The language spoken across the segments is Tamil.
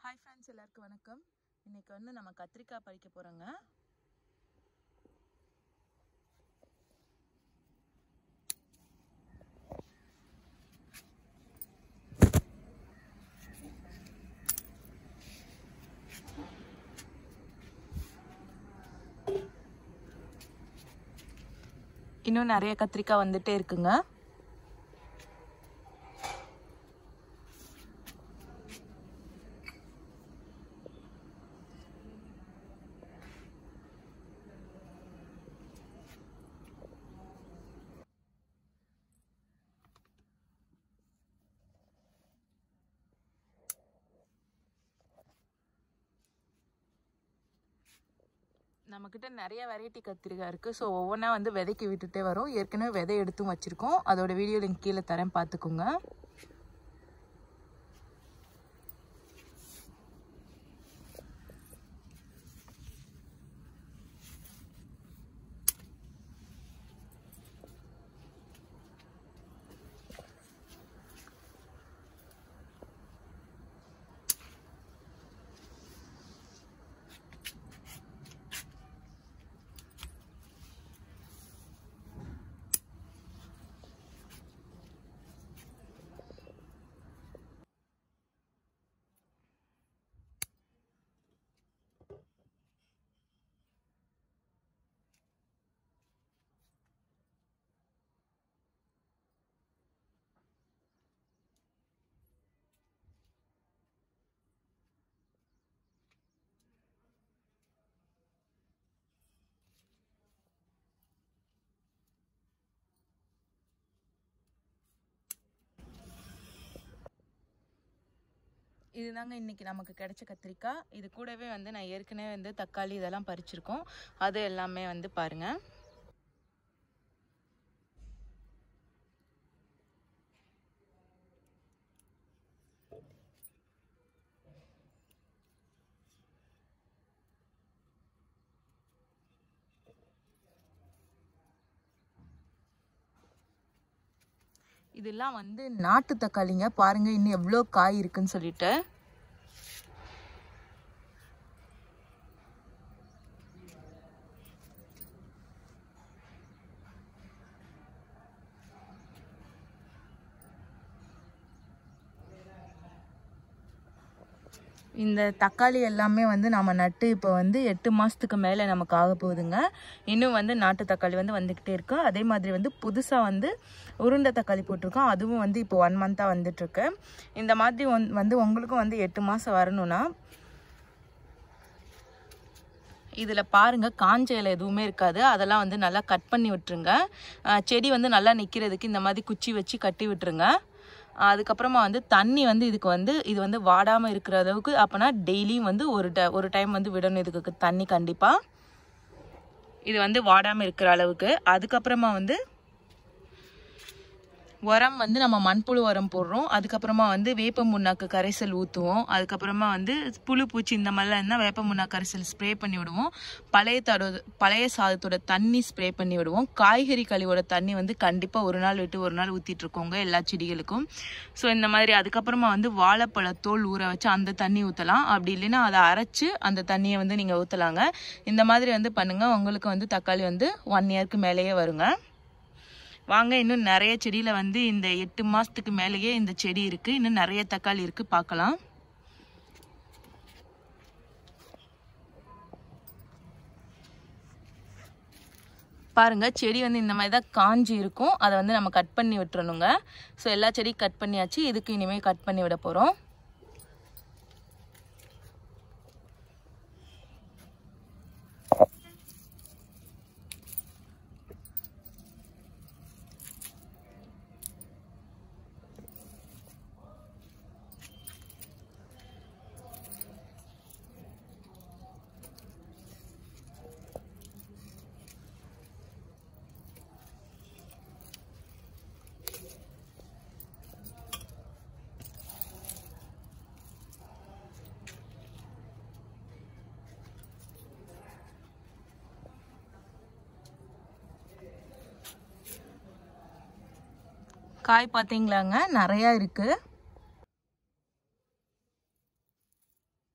ஹாய் ஃப்ரெண்ட்ஸ் எல்லாருக்கும் வணக்கம் இன்னைக்கு வந்து நம்ம கத்திரிக்காய் பறிக்க போகிறோங்க இன்னும் நிறைய கத்திரிக்காய் வந்துட்டே இருக்குங்க நம்மக்கிட்ட நிறைய வெரைட்டி கத்திரிக்காய் இருக்குது ஸோ ஒவ்வொன்றா வந்து விதைக்கு விட்டுட்டே வரும் ஏற்கனவே விதை எடுத்தும் வச்சுருக்கோம் அதோட வீடியோ லிங்க் கீழே தரேன் பார்த்துக்கோங்க இதுதாங்க இன்னைக்கு நமக்கு கிடைச்ச கத்திரிக்காய் இது கூடவே வந்து நான் ஏற்கனவே வந்து தக்காளி இதெல்லாம் பறிச்சிருக்கோம் அது எல்லாமே வந்து பாருங்க இதெல்லாம் வந்து நாட்டு தக்காளிங்க பாருங்க இன்னும் எவ்வளோ காய் இருக்குன்னு சொல்லிட்டு இந்த தக்காளி எல்லாமே வந்து நம்ம நட்டு இப்போ வந்து எட்டு மாதத்துக்கு மேலே நமக்கு ஆக போகுதுங்க இன்னும் வந்து நாட்டு தக்காளி வந்து வந்துக்கிட்டே இருக்கு அதே மாதிரி வந்து புதுசாக வந்து உருண்டை தக்காளி போட்டிருக்கோம் அதுவும் வந்து இப்போ ஒன் மந்த்தாக வந்துட்டுருக்கு இந்த மாதிரி ஒன்- வந்து உங்களுக்கும் வந்து எட்டு மாதம் வரணும்னா இதில் பாருங்கள் காஞ்ச இலை எதுவுமே இருக்காது அதெல்லாம் வந்து நல்லா கட் பண்ணி விட்டுருங்க அஹ் செடி வந்து நல்லா நிற்கிறதுக்கு இந்த மாதிரி குச்சி வச்சு கட்டி விட்டுருங்க அதுக்கப்புறமா வந்து தண்ணி வந்து இதுக்கு வந்து இது வந்து வாடாமல் இருக்கிற அளவுக்கு அப்போனா டெய்லியும் வந்து ஒரு ட ஒரு டைம் வந்து விடணும் இதுக்கு தண்ணி கண்டிப்பாக இது வந்து வாடாமல் இருக்கிற அளவுக்கு அதுக்கப்புறமா வந்து உரம் வந்து நம்ம மண்புழு உரம் போடுறோம் அதுக்கப்புறமா வந்து வேப்ப முன்னாக்கு கரைசல் ஊற்றுவோம் அதுக்கப்புறமா வந்து புழு பூச்சி இந்த மாதிரிலாம் இருந்தால் வேப்ப முன்னாக்கு கரைசல் ஸ்ப்ரே பண்ணி விடுவோம் பழைய தடோ பழைய சாதத்தோட தண்ணி ஸ்ப்ரே பண்ணி விடுவோம் காய்கறி கழிவோட தண்ணி வந்து கண்டிப்பாக ஒரு நாள் விட்டு ஒரு நாள் ஊற்றிட்டு இருக்கோங்க எல்லா செடிகளுக்கும் ஸோ இந்த மாதிரி அதுக்கப்புறமா வந்து வாழைப்பழ தோல் ஊற வச்சு அந்த தண்ணி ஊற்றலாம் அப்படி இல்லைன்னா அதை அரைச்சு அந்த தண்ணியை வந்து நீங்கள் ஊற்றலாங்க இந்த மாதிரி வந்து பண்ணுங்கள் உங்களுக்கு வந்து தக்காளி வந்து ஒன் இயர்க்கு மேலேயே வருங்க வாங்க இன்னும் நிறைய செடியில் வந்து இந்த எட்டு மாதத்துக்கு மேலேயே இந்த செடி இருக்குது இன்னும் நிறைய தக்காளி இருக்குது பார்க்கலாம் பாருங்க செடி வந்து இந்த மாதிரி தான் காஞ்சி இருக்கும் அதை வந்து நம்ம கட் பண்ணி விட்டுறணுங்க ஸோ எல்லா செடியும் கட் பண்ணியாச்சு இதுக்கு இனிமேல் கட் பண்ணி விட போகிறோம் காய் பார்த்தீங்களாங்க நிறையா இருக்குது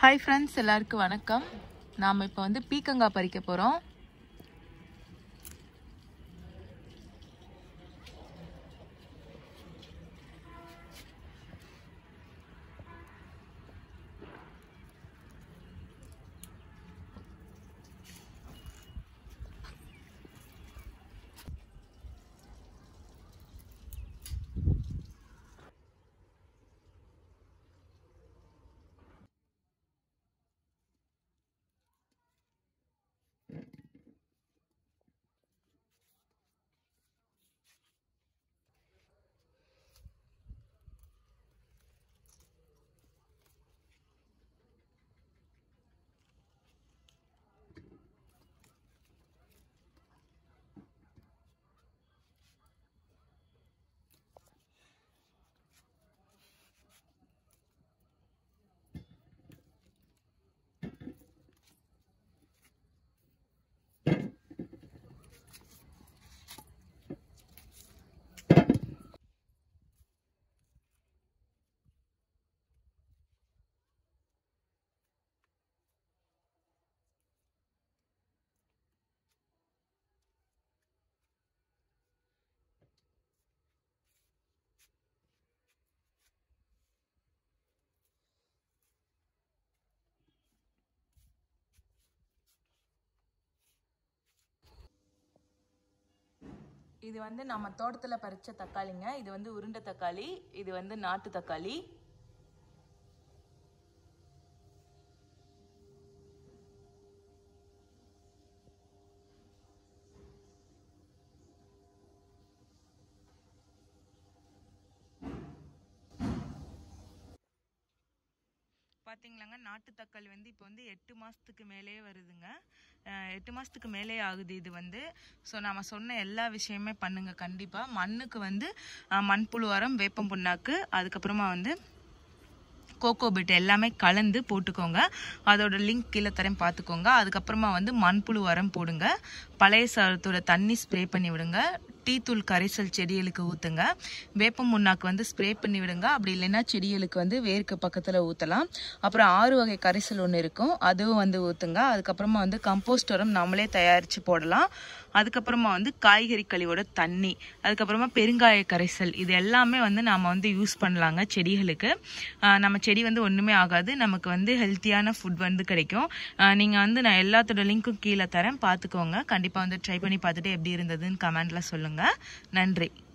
ஹாய் ஃப்ரெண்ட்ஸ் எல்லாருக்கும் வணக்கம் நாம் இப்போ வந்து பீக்கங்காய் பறிக்க போகிறோம் இது வந்து நம்ம தோட்டத்தில் பறித்த தக்காளிங்க இது வந்து உருண்டை தக்காளி இது வந்து நாட்டு தக்காளி பார்த்தீங்களாங்க நாட்டு தக்காளி வந்து இப்போ வந்து எட்டு மாதத்துக்கு மேலே வருதுங்க அஹ் எட்டு மாதத்துக்கு மேலே ஆகுது இது வந்து ஸோ நம்ம சொன்ன எல்லா விஷயமே பண்ணுங்க கண்டிப்பாக மண்ணுக்கு வந்து அஹ் மண்புழு உரம் வேப்பம் புண்ணாக்கு அதுக்கப்புறமா வந்து கோகோ பிட் எல்லாமே கலந்து போட்டுக்கோங்க அதோட லிங்க் கீழே தரேன் பார்த்துக்கோங்க அதுக்கப்புறமா வந்து மண்புழு உரம் போடுங்க பழைய சாதத்தோட தண்ணி ஸ்ப்ரே பண்ணி விடுங்க டீ தூள் கரைசல் செடிகளுக்கு ஊற்றுங்க வேப்பம் முன்னாக்கு வந்து ஸ்ப்ரே பண்ணி விடுங்க அப்படி இல்லைன்னா செடிகளுக்கு வந்து வேருக்கு பக்கத்தில் ஊற்றலாம் அப்புறம் ஆறு வகை கரைசல் ஒன்று இருக்கும் அதுவும் வந்து ஊற்றுங்க அதுக்கப்புறமா வந்து கம்போஸ்ட் உரம் நம்மளே தயாரித்து போடலாம் அதுக்கப்புறமா வந்து காய்கறி கழிவோட தண்ணி அதுக்கப்புறமா பெருங்காய கரைசல் இது எல்லாமே வந்து நாம் வந்து யூஸ் பண்ணலாங்க செடிகளுக்கு ஆஹ் நம்ம செடி வந்து ஒன்றுமே ஆகாது நமக்கு வந்து ஹெல்த்தியான ஃபுட் வந்து கிடைக்கும் நீங்கள் வந்து நான் எல்லாத்தோட லிங்க்கும் கீழே தரேன் பார்த்துக்கோங்க கண்டிப்பாக வந்து ட்ரை பண்ணி பார்த்துட்டு எப்படி இருந்ததுன்னு கமெண்ட்டில் சொல்லுங்கள் நன்றி